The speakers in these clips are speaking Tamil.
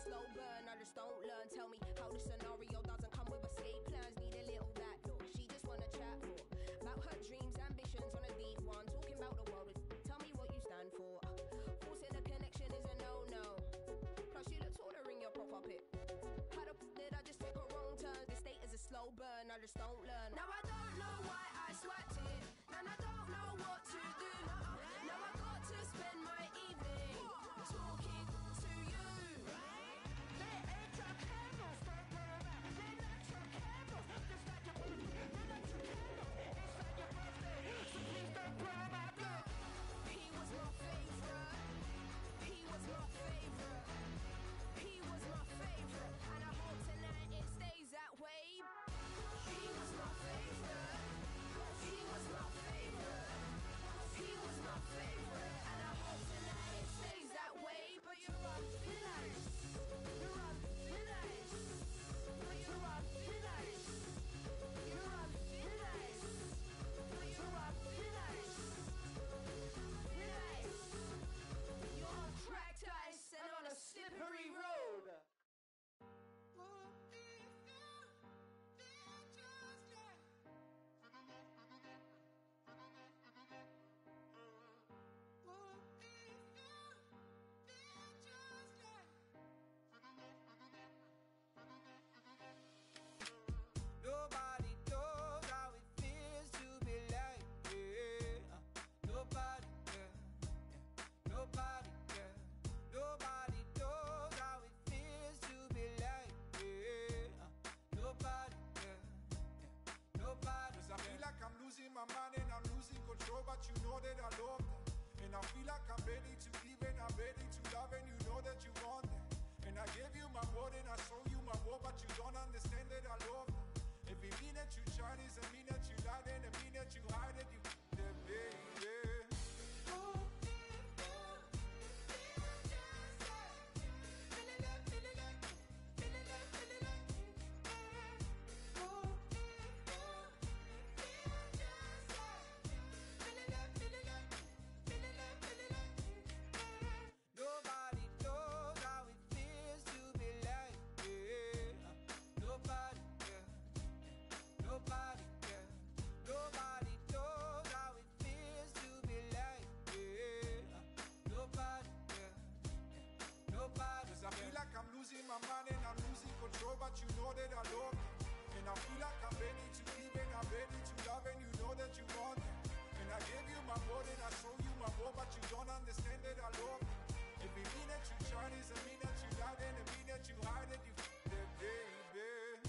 slow burn. I just don't learn. Tell me how the scenario doesn't come with escape plans. Need a little that look. She just wanna chat for about her dreams, ambitions on a deep one. Talking about the world. Tell me what you stand for. Uh, Forcing a connection is a no-no. Plus you look taller in your profile pic. How the f- did I just take a wrong turn? This state is a slow burn. I just don't learn. Now I don't know why I sweat it, and I don't know what to do. Now, now I got to spend my evening talking to you. He was my favorite. He was my favorite. He was my favorite, and I hope tonight it stays that way. He was my favorite. He was my favorite. He was my favorite, and I hope tonight it stays that way. But you're unfinished. You're unfinished. But you're unfinished. You're unfinished. But you're unfinished. Finished. You're on cracked ice and on a slippery road. Nobody knows how it feels to be like yeah. Nobody, yeah. Nobody, yeah. Nobody knows how it feels to be like yeah. Nobody, yeah. Nobody. Cause I feel like I'm losing my mind and I'm losing control, but you know that I love that. And I feel like I'm ready to give and I'm ready to love, and you know that you want that. And I gave you my word and I show you my word, but you don't understand that I love that. If it mean that you Chinese, it mean that you lied, and it mean that you hide it, you that baby. Nobody knows how it feels to be like yeah. Nobody, yeah. Nobody, yeah. Nobody knows how it feels to be like yeah. Nobody, yeah. Nobody. Cause I feel like I'm losing my mind and I'm losing control, but you know that I love it. And I feel like I'm ready to give and I'm ready to love, and you know that you want it. And I gave you my word and I show you my word, but you don't understand that I love it. If it mean that you Chinese, it mean that you lied, and it mean that you hide it, you f- that baby.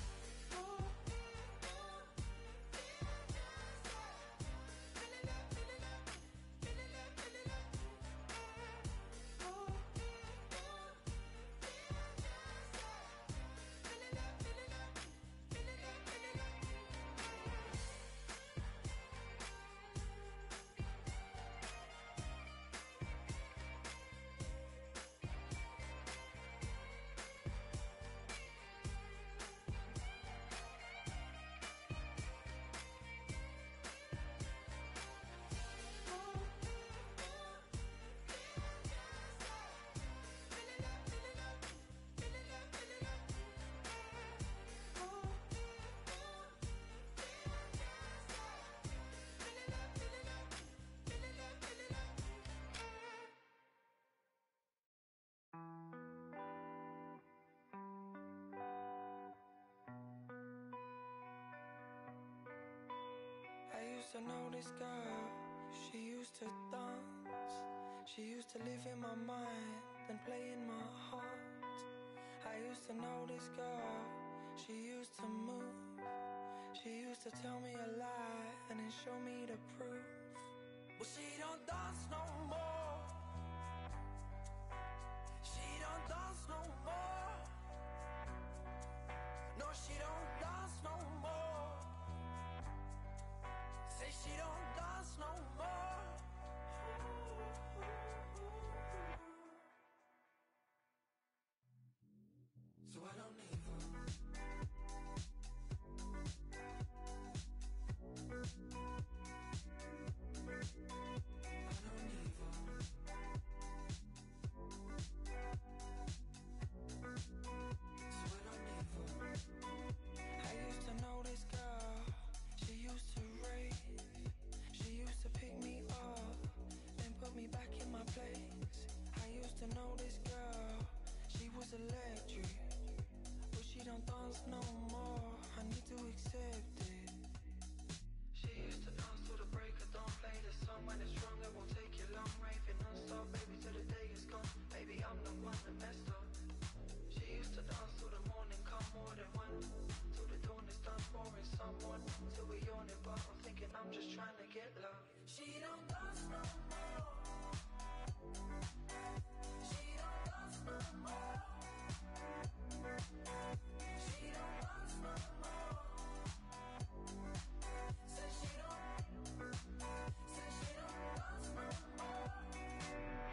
I used to know this girl, she used to dance. She used to live in my mind and play in my heart. I used to know this girl, she used to move. She used to tell me a lie and then show me the proof. Well, she don't dance no more. She don't dance no more. No, she don't dance no more. Say she don't dance no more. So I don't need her. I don't need her. dance no more. I need to accept it. She used to dance till the break of dawn. Play the song when it's strong. It won't take you long. Raving non-stop, baby, till the day is gone. Baby, I'm the one that messed up. She used to dance till the morning come more than one. Till the dawn is done, boring someone. Till we yawning, but I'm thinking I'm just trying to get love. She don't dance no more. She don't dance no more. She don't dance no more. Say she don't. Say she don't dance no more.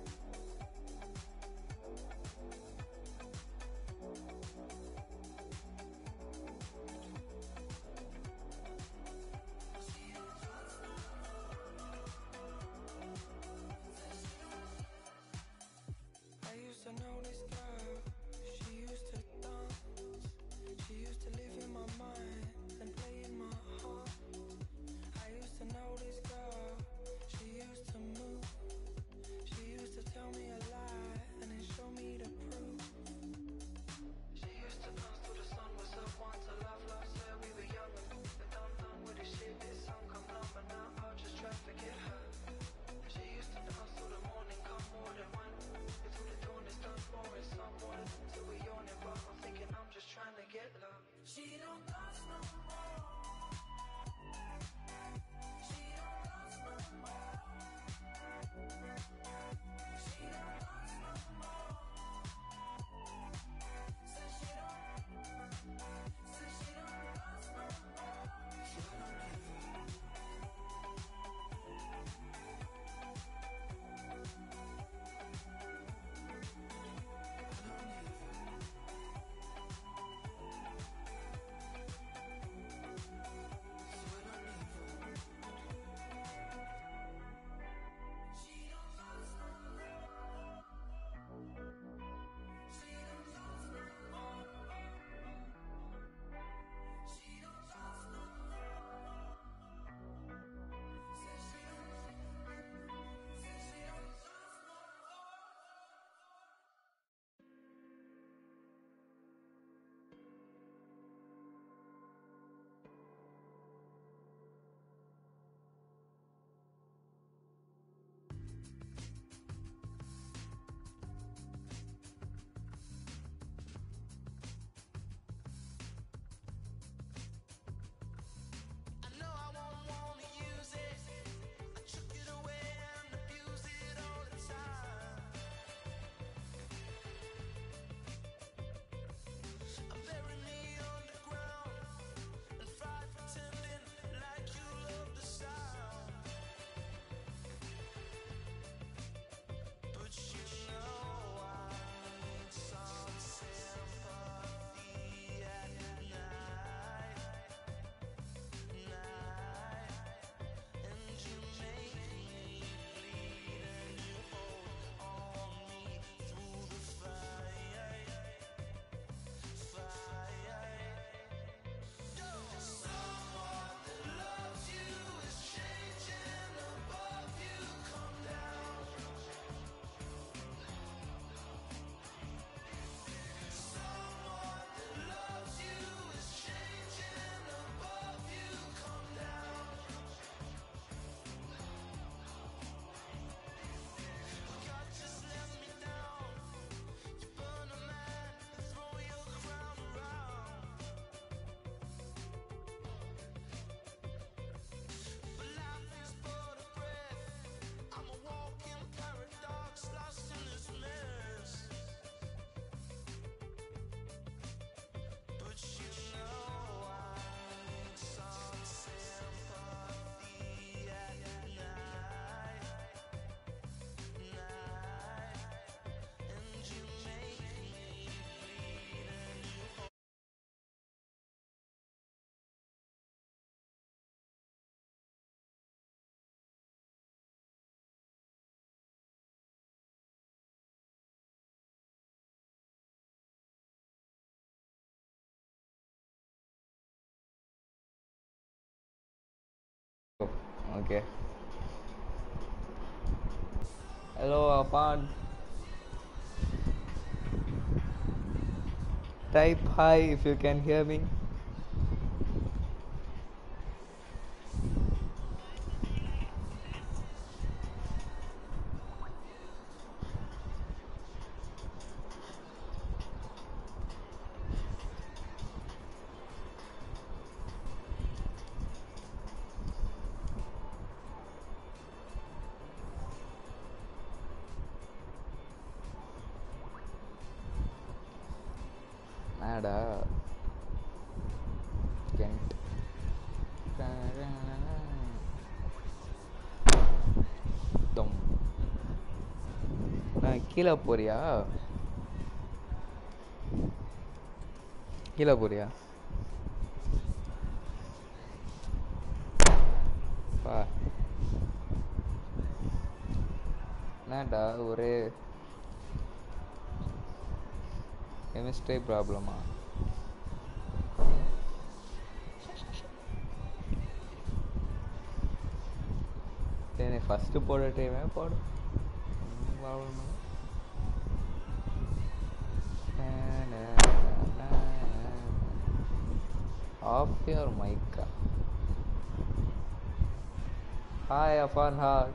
I used to know this girl. She used to dance. She used to live in my mind and play in my heart. I used to know this girl. She used to move. She used to tell me a lie and then show me the proof. She used to dance till the sun was up. Want to love, love, said we were young and but done, done with this shit. This song come on, but now I'll just try to forget her. She used to dance till the morning come more than one. Until the dawn is done, boring someone. Till we yawning, but I'm thinking I'm just trying to get love. She don't dance no more. She don't dance no more. She don't dance no more. Say she don't. Say she don't dance no more. She don't give I know I won't wanna use it. I took it away and abuse it all the time. I bury me underground and fight pretending like you love the sound. But you know I need some sympathy at night night, and you make me bleed, and you hold on me through the fire, fire. Someone that loves you is changing above you. Come down. Someone that loves you is changing above you. Come down. God just let me down. You burn a man and throw your crown around. But life is but a breath. I'm a walking paradox, lost in this mess. But you know I need some sympathy at night, night, and you make me bleed, and you Okay. Hello, Apan. Type hi if you can hear me. என்னடா கெண்ட் தொம் நான் கீழே போறியா கீழே போறியா பா என்னடா ஒரே கெமிஸ்ட்ரி ப்ராப்ளமா சரி ஃபஸ்ட்டு போட டைமே போடு ப்ராப்ளம் ஆஃப் யுவர் மைக்கா hi Afan hi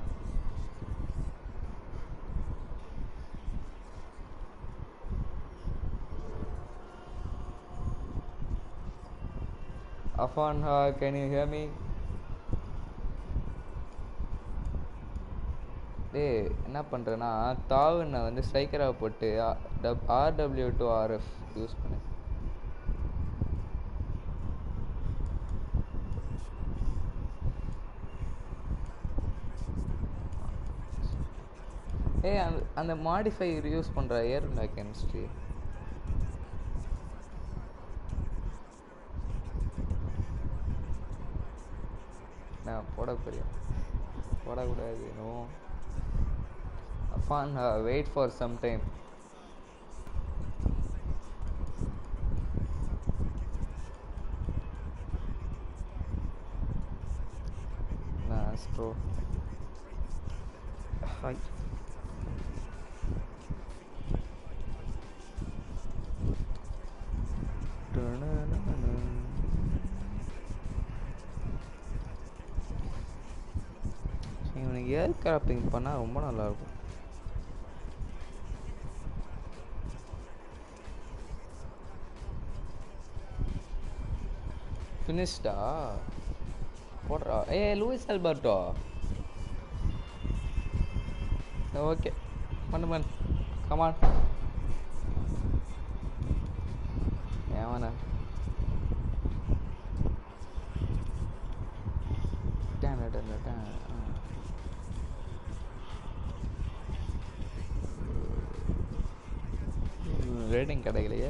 Afan, uh, can you hear me? டேய் என்ன பண்ணுறேன்னா தாவுன்னை வந்து ஸ்ட்ரைக்கராக போட்டு ஆர்டபிள்யூ டு ஆர்எஃப் யூஸ் பண்ணு ஏய் அந்த அந்த மாடிஃபை யூஸ் பண்ணுற ஏர்ல கெமிஸ்ட்ரி நான் போட புரியும் போடக்கூடாது no Afan wait for some time Astro hi இவனுக்கு ஏர் கிராப்பிங் பண்ணால் ரொம்ப நல்லாயிருக்கும் ஃபினிஷ்டா போடுறா ஏ லூயிஸ் அல்பர்ட்டோ ஓகே பண்ணு பண்ணு கமான் ஏவனா டேன் டேன் டேன் ரேட்டிங் கிடைக்கலையே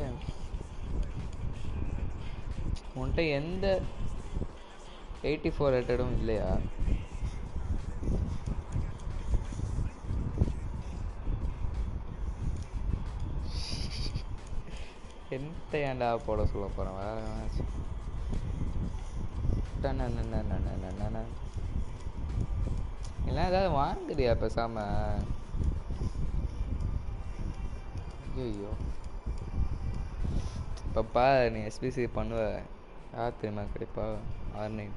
உன்கிட்ட எந்த எயிட்டி ஃபோர் ரேட்டடும் இல்லையா எந்த ஏன்டா போட சொல்ல போகிறேன் வேற எவனாச்சும். டனனனனனனனன. இல்லை ஏதாவது வாங்குறியா பேசாம ஐயோ பாப்பா நீ எஸ்பிசி பண்ணுவ யார் தெரியுமா கிடைப்பா R nine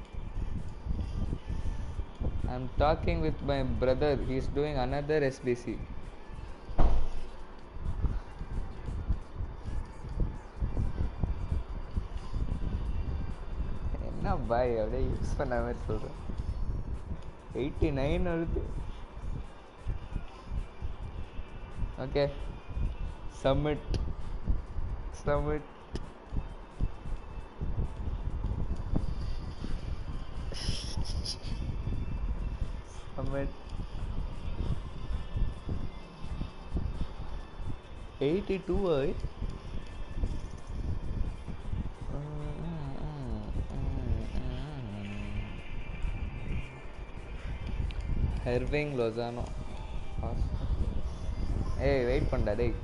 I'm talking with my brother he is doing another SBC என்ன பாய் அப்படியே யூஸ் பண்ண மாதிரி சொல்கிறேன் எயிட்டி நைன் வருது okay submit submit submit eighty two Hirving Lozano ஏய் வெயிட் பண்ணடா டேய்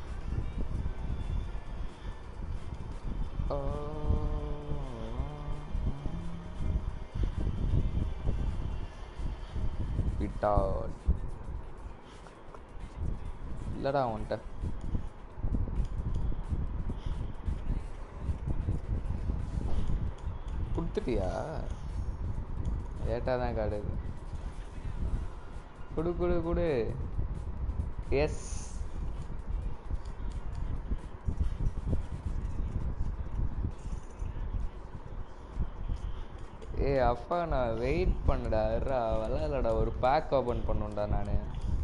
விட்டால் இல்லடா அவன்கிட்ட கொடுத்துட்டியா லேட்டாக தான் காடுது கொடு கொடு கொடு எஸ் ஏய் அப்பா நான் வெயிட் பண்ணுடா இருடா விளாட்லடா ஒரு பேக் ஓப்பன் பண்ணுண்டா நான்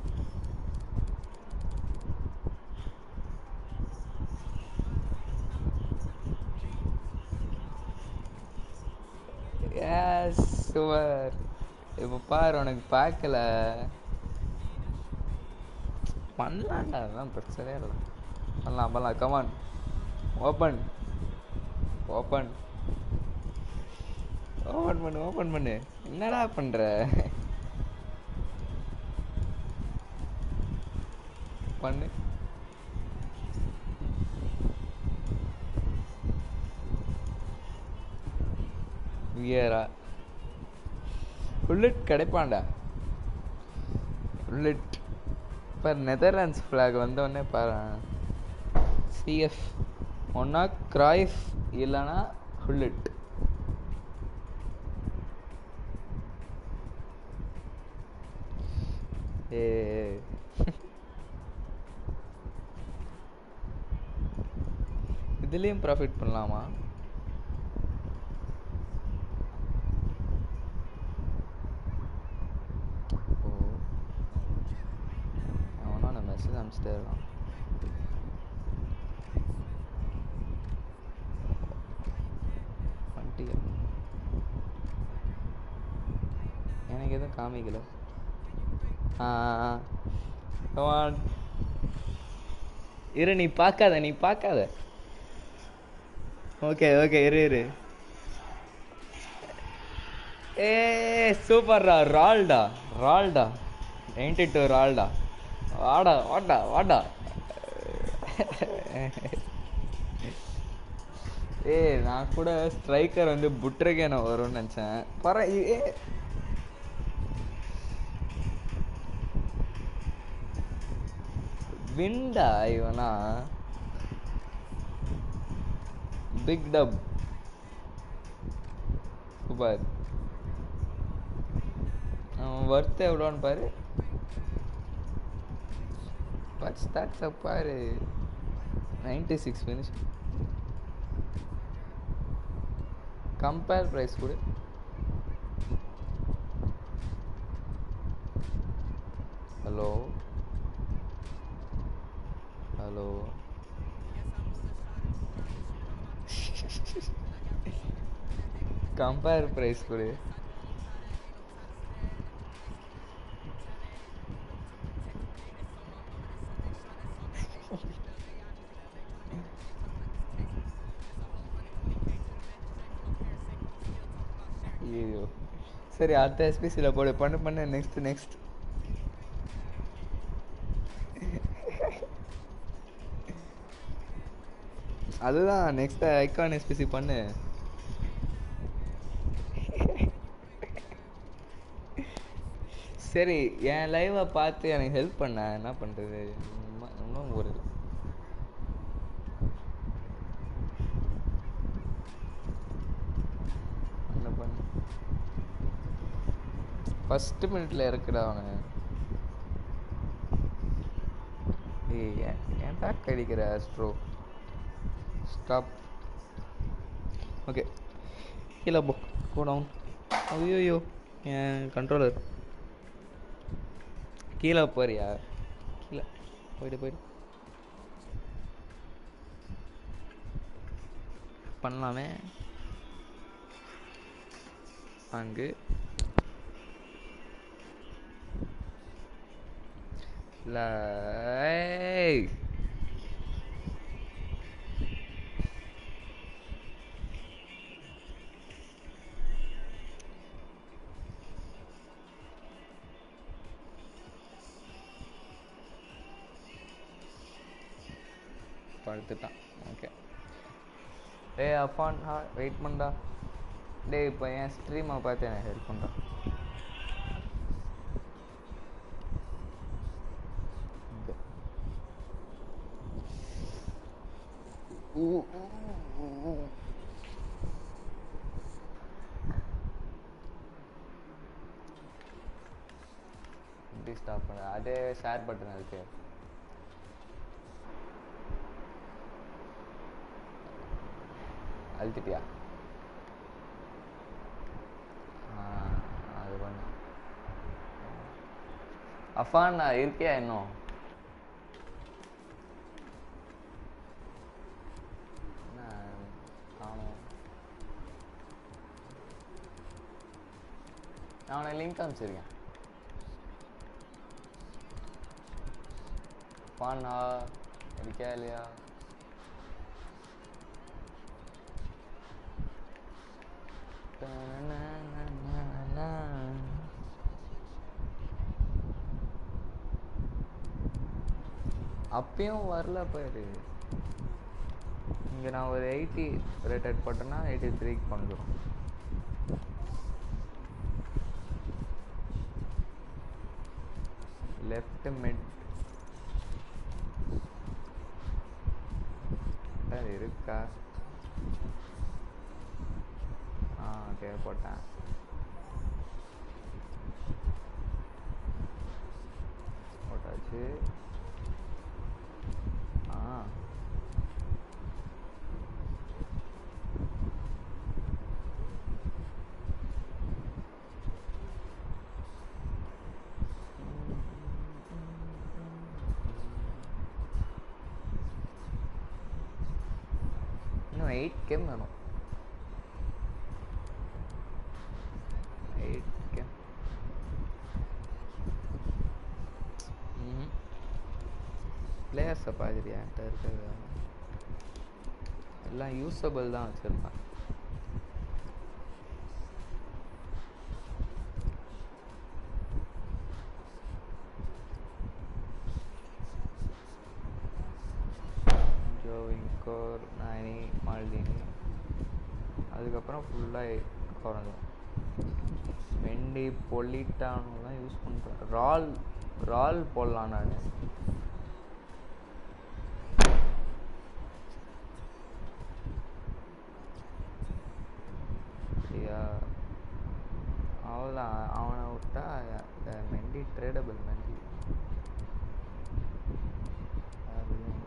எஸ் சுவர் இப்போ பாரு உனக்கு பார்க்கல பண்ணலாம்டா அதான் பிரச்சனையே இல்லை பண்ணலாம் பண்ணலாம் கமான் ஓப்பன் ஓப்பன் ஓப்பன் பண்ணு ஓப்பன் பண்ணு என்னடா பண்ற பண்ணு வியரா புல்லட் கிடைப்பான்டா புல்லட் இப்போ நெதர்லாண்ட்ஸ் ஃப்ளாக் வந்தோடனே பாரு சிஎஃப் ஒன்றா கிராய்ஃப் இல்லைன்னா ஹுல்லட் ஏ இதுலேயும் ப்ராஃபிட் பண்ணலாமா ஓ அவனா நான் மெசேஜ் அனுப்பிச்சிட்டே இருக்கான் வந்துட்டியா எனக்கு எதுவும் காமிக்கல ஆ ஆ, ஆ. Come on. இரு நீ பார்க்காத நீ பார்க்காத ஓகே ஓகே இரு இரு ஏ சூப்பர்டா ரால்டா ரால்டா நைன்டி டூ ரால்டா வாடா வாடா வாடா ஏய் நான் கூட ஸ்ட்ரைக்கர் வந்து புட்ரகேன வரும்னு நினச்சேன் பர ஏ விண்டா இவனா பிக் டப் சூப்பர் அவன் ஒர்த் எவ்வளோன்னு பாரு பட் ஸ்டாட்ஸை பாரு ninety six finish compare price கொடு ஹலோ ஹலோ கம்பேர் ப்ரைஸ் கொடு ஐயோ சரி அடுத்த எஸ்பிசியில் போடு பண்ணு பண்ணு நெக்ஸ்ட் நெக்ஸ்ட் அதுதான் நெக்ஸ்ட் ஐகான் எஸ்பிசி பண்ணு சரி என் லைவை பார்த்து எனக்கு ஹெல்ப் பண்ண என்ன பண்ணுறது இன்னும் ஒரு என்ன பண்ணு ஃபஸ்ட்டு மினிட்ல இருக்குடா அவனை ஏய் ஏன் ஏன் பேக் அடிக்கிற ஆஸ்ட்ரோ ஸ்டாப் ஓகே கீழே போ கோ டவுன் ஐயோ என் கண்ட்ரோலர் கீழே போறியா கீழே போயிட்டு போயிட்டு பண்ணலாமே அங்கு லை படுத்துட்டான் ஓகே டேய் அஃபான் ஹா வெயிட் பண்ணடா டேய் இப்போ என் ஸ்ட்ரீமை பார்த்து எனக்கு ஹெல்ப் பண்ணுறா அதே ஷேர் பட்டன் இருக்கு அழுத்திட்டியா ஆ, அது பண்ணு அஃபான் இருக்கியா இன்னும் என்ன காணோம் நான் அவனை லிங்க் அனுப்பிச்சிருக்கேன் பாண்ணா இருக்கியா இல்லையா அப்பயும் வரல பாரு இங்கே நான் ஒரு எயிட்டி ரேட்டட் போட்டேன்னா எயிட்டி த்ரீக்கு வந்துடும் லெஃப்ட் மிட் சார் இருக்கா ஆ ஓகே போட்டேன் போட்டாச்சு ஆ இன்னும் எயிட் கேம் வேணும் எயிட் கேம் பிளேயர்ஸை பார்க்குறியா என்கிட்ட இருக்கிறது எல்லாம் யூஸபிள் தான் வச்சுருப்பேன் ஜோவிங்கோர் நைனி மால்டினி அதுக்கப்புறம் ஃபுல்லாக குறைஞ்சிடும் வெண்டி பொலிட்டானுலாம் யூஸ் பண்ணுறேன் ரால் ரால் போடலாம் நான் அப்படியா அவ்வளோதான் அவனை விட்டா இந்த மெண்டி ட்ரேடபிள் மெண்டி அதுதான்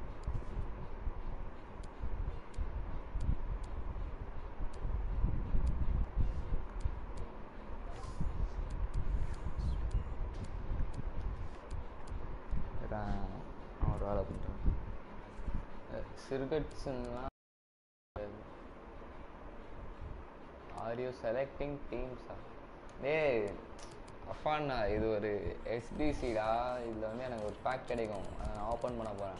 நான் அவன் ஒரு வேலை பண்ணுறேன் சிறுகட்ஸ்லாம் ஆர் யூ செலக்டிங் டீம்ஸா டேய் அஃபான்னா இது ஒரு எஸ்பிசிடா இதில் வந்து எனக்கு ஒரு பேக் கிடைக்கும் அதை நான் ஓப்பன் பண்ண போகிறேன்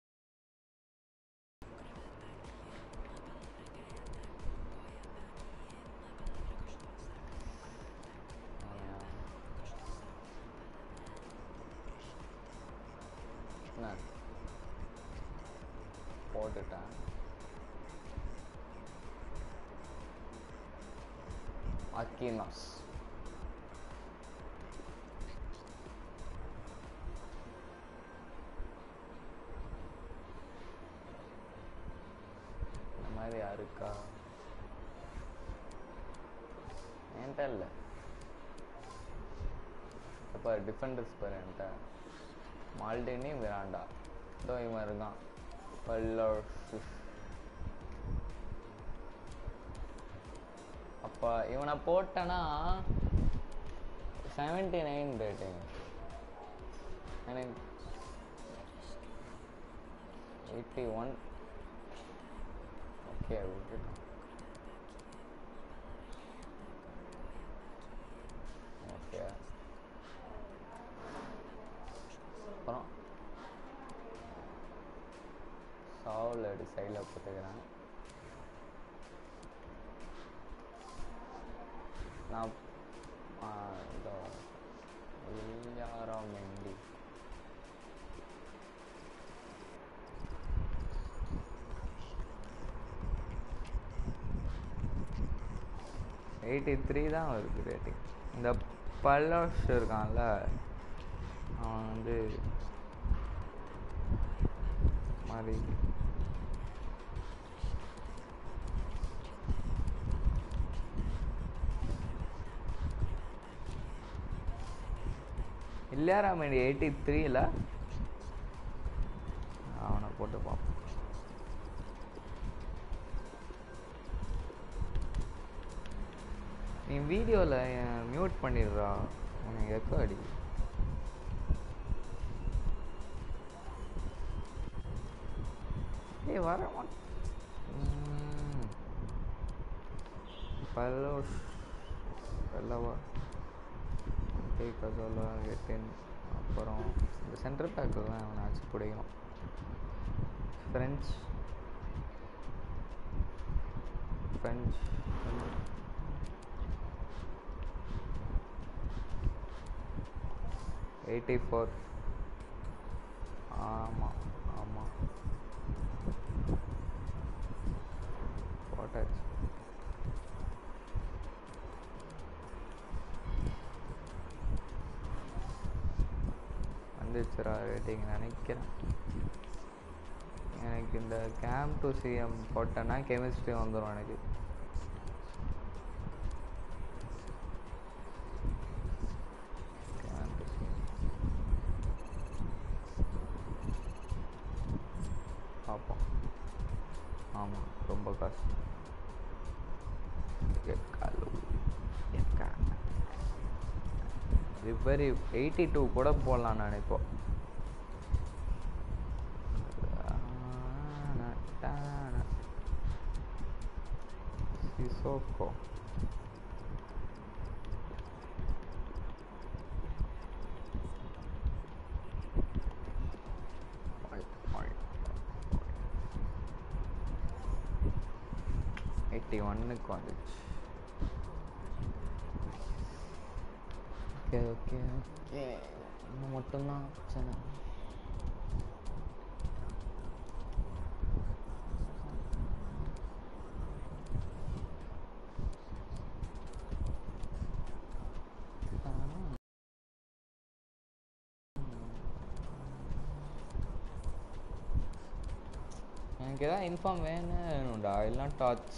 என்ன போட்டுட்டேன் அக்கினாஸ் இந்த மாதிரி யாருக்கா என்கிட்ட இல்லை இப்போ டிஃபெண்டர்ஸ் பாரு என்கிட்ட மால்டினி விராண்டா இதோ இவன் இருக்கான் பல்லோசிஸ் அப்போ இவனை போட்டேன்னா செவன்டி நைன் ரேட்டிங் எனக்கு எயிட்டி ஒன் ஓகே விட்டுட்டான் ஓகே அப்புறம் சாவில் அடி சைடில் போட்டுக்கிறேன் நான் ஆ, இதோ இல்யாரா மெண்டி எயிட்டி த்ரீ தான் வருது ரேட்டிங் இந்த பல்லோஷ் இருக்கான்ல அவன் வந்து மாதிரி பிள்ளையாராமணி எயிட்டி த்ரீல அவனை போட்டு பார்ப்போம் நீ வீடியோவில் மியூட் பண்ணிடுறா எனக்கு எக்கோ அடி ஏய் வர மாட்~ ம். பல்லோஷ் பல்லவா டேக் கசோலா எட்டின் அப்புறம் இந்த சென்டர் பேக்கில் தான் அவனை வச்சு பிடிக்கணும் ஃப்ரெஞ்ச் ஃப்ரெஞ்ச் எயிட்டி ஃபோர் ஆமாம் ஆமாம் போட்டாச்சு வந்துச்சுரா ரேட்டிங் நினைக்கிறேன் எனக்கு இந்த கேம் டு சிஎம் போட்டேன்னா கெமிஸ்ட்ரி வந்துடும் எனக்கு Cam to CM. பார்ப்போம் ஆமாம் ரொம்ப காசு எக்காலு எக்கா ரிப்பரி எயிட்டி டூ கூட போடலாம் நான் இப்போ சிசோக்கோ எயிட்டி ஒன்னுக்கு வந்துச்சு ஓகே ஓகே ஓகே இன்னும் மட்டும்தான் பிரச்சனை எனக்கு ஏதாவது இன்ஃபார்ம் வேணும்டா இல்லைனா டார்ச்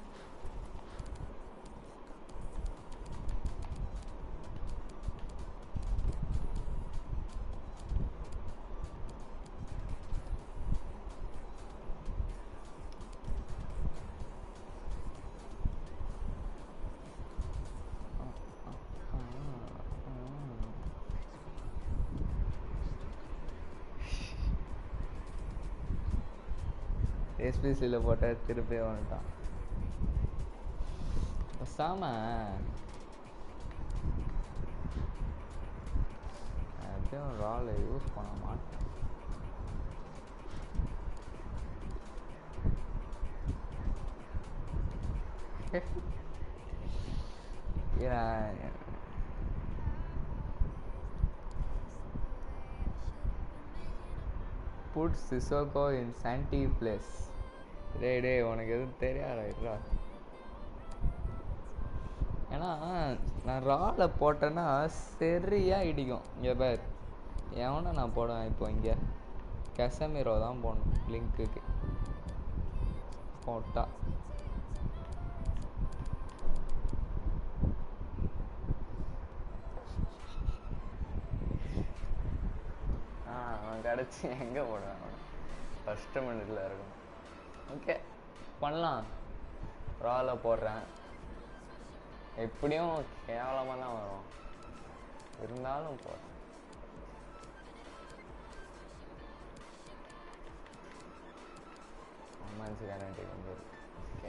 எஸ்பிசியில் போட்ட திருப்பி வந்துட்டான் பேசாம எப்படியும் ரால் யூஸ் பண்ண மாட்டேன் ஏன் புட் சிசோகோ இன் சாண்டி பிளேஸ் டேய் டேய் உனக்கு எதுவும் தெரியாதா இருடா ஏன்னா நான் ரால போட்டேன்னா சரியா இடிக்கும் இங்கே பேர் எவனை நான் போடுவேன் இப்போ இங்கே கெசமிரோ தான் போடணும் லிங்க்குக்கு போட்டா ஆ அவன் கிடச்சி எங்கே போடுவேன் அவன் ஃபஸ்ட்டு மினிட்ல இருக்கும் ஓகே பண்ணலாம் ரால போடுறேன் எப்படியும் கேவலமாக தான் வரும் இருந்தாலும் போடுறேன் ரொமான்ஸ் கேரண்டி வந்து ஓகே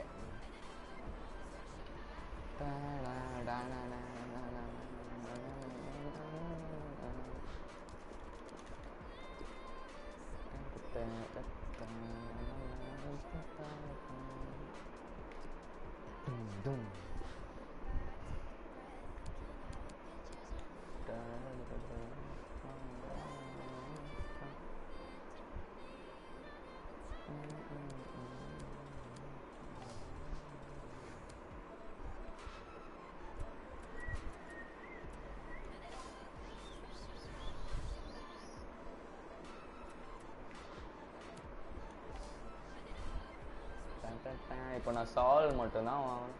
இப்போ நான் சால் மட்டும்தான் வாங்கணும்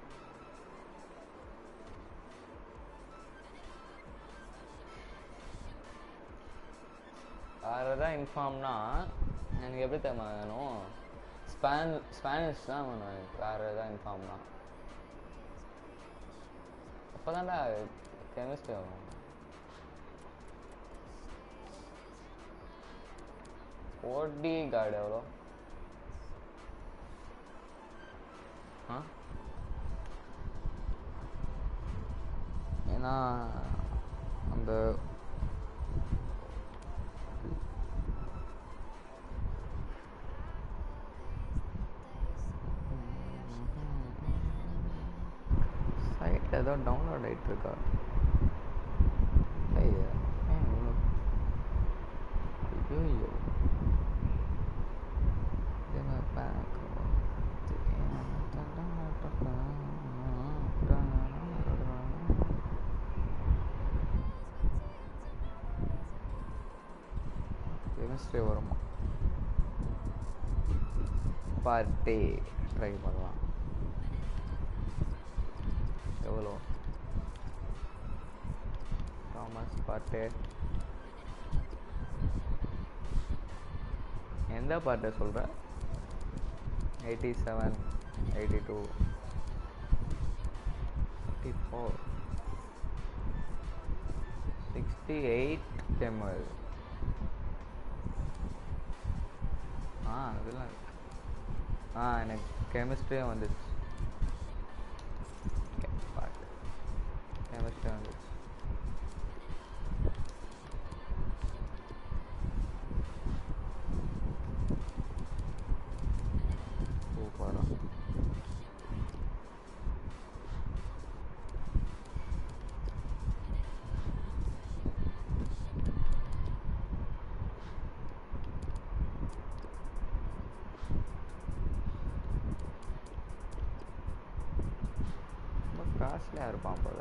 இன்ஃபார்ம்னா எனக்கு எப்படி தெரியுமா வேணும் ஸ்பான் ஸ்பானிஷ் தான் வேணும் எனக்கு வேறு எதாவது இன்ஃபார்ம்னா அப்போ தான்டா கெமிஸ்ட்ரி வரும் ஓடி கார்டு எவ்வளோ ஆ ஏன்னா அந்த சைட்டில் ஏதோ டவுன்லோட் ஆகிட்டு இருக்கா ஐயா ஏன் இவ்வளோ ஐயோ இதுங்க பேக் கெமிஸ்ட்ரி வருமா பார்ட்டி ட்ரை பண்ணலாம் எவ்வளோ தாமஸ் பாட்டு எந்த பாட்டை சொல்கிற eighty seven eighty two fifty four sixty eight ML ஆ அதெல்லாம் இருக்கு. ஆ எனக்கு கெமிஸ்ட்ரியும் வந்துச்சு Okay, பாட்டு கெமிஸ்ட்ரி வந்துச்சு சூப்பரா ரொம்ப காஸ்ட்லியாக இருப்பான் போல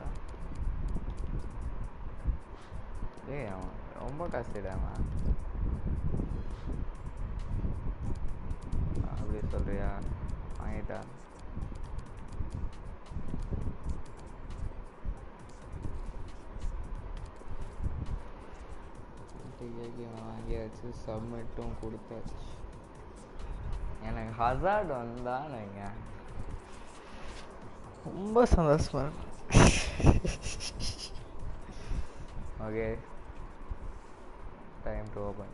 ஏய் அவன் ரொம்ப காஸ்ட்லிடா அவன் அப்படி சொல்றியா வாங்கிட்டா டிகேக்கு வாங்கியாச்சு சப்மிட்டும் கொடுத்தாச்சு எனக்கு ஹசார்ட் வந்தா நீங்க ரொம்ப சந்தோஷமா இருக்கும் ஓகே டைம் டு ஓப்பன்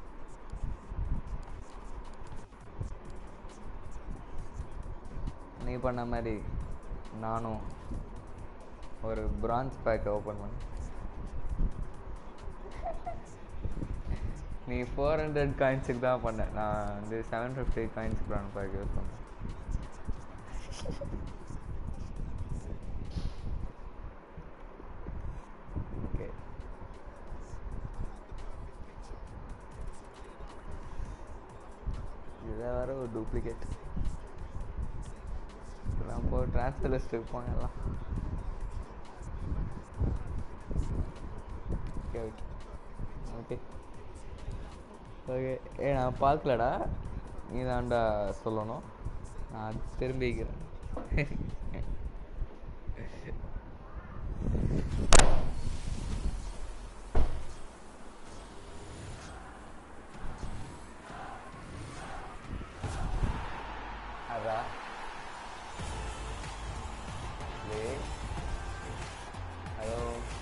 நீ பண்ண மாதிரி நானும் ஒரு பிரான்ச் பேக்கை ஓப்பன் பண்ண நீ ஃபோர் ஹண்ட்ரட் காயின்ஸுக்கு தான் பண்ண நான் வந்து seven fifty coins brand pack use பண்ணுறேன் ஓகே இதை வேற ஒரு டூப்ளிகேட் இதெல்லாம் போ ட்ரான்ஸ்ஃபர் லிஸ்ட்டுக்கு போங்க எல்லாம் ஓகே ஓகே ஓகே ஓகே ஏ நான் பார்க்கலடா நீ தான்டா சொல்லணும் நான் திரும்பிக்கிறேன் அதா ஹலோ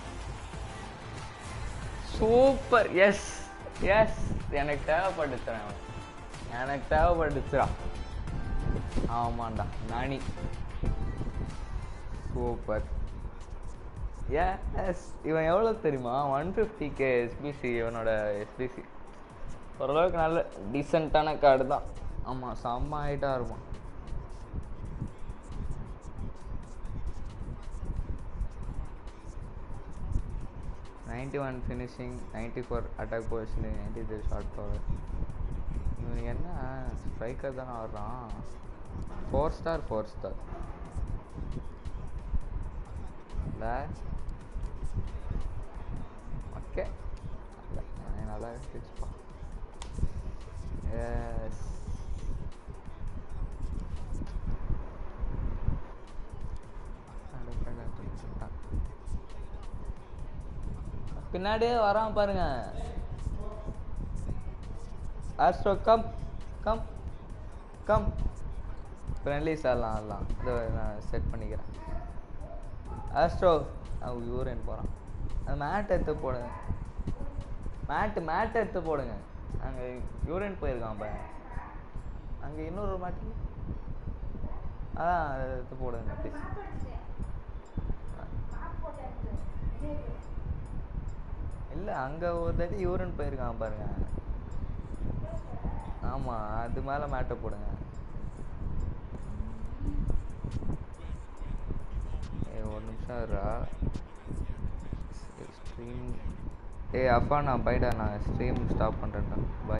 சூப்பர் எஸ் எஸ் எனக்கு தேவைப்பட்டுச்சுடா அவன். எனக்கு தேவைப்பட்டுச்சுடா ஆமாண்டா நானி சூப்பர் எஸ் இவன் எவ்வளோ தெரியுமா ஒன் ஃபிஃப்டி கே எஸ்பிசி இவனோட எஸ்பிசி ஓரளவுக்கு நல்ல டீசெண்டான கார்டு தான் ஆமாம் செம்ம ஹைட்டாக இருக்கும் ninety one finishing ninety four attack positioning ninety three short power இவனுக்கு என்ன ஸ்ட்ரைக்கர் தானே ஆடுறான் ஃபோர் ஸ்டார் ஃபோர் ஸ்டார் இல்லை ஓகே நல்லா இருந்துச்சுப்பா எஸ் பின்னாடியே வரான் பாருங்க Astro come come come friendlies ஆடலாம் ஆடலாம் இதோ நான் செட் பண்ணிக்கிறேன் ஆஸ்ட்ரோ அவன் யூரன் போகிறான் அந்த மேட் எடுத்து போடுங்க மேட்டு மேட் எடுத்து போடுங்க அங்கே யூரன் போயிருக்கான் பையன் அங்கே இன்னொரு மேட்டு அதான் அதை எடுத்து போடுங்க ப்ளீஸ் இல்லை அங்கே ஒரு தாட்டி யூரன் போயிருக்கான் பாருங்க ஆமாம் அது மேலே மேட்டை போடுங்க ஏய் ஒரு நிமிஷம் இருடா ஸ்ட்ரீம் ஏய் அப்பா நான் பைடா நான் ஸ்ட்ரீம் ஸ்டாப் பண்ணுறேன்டா பை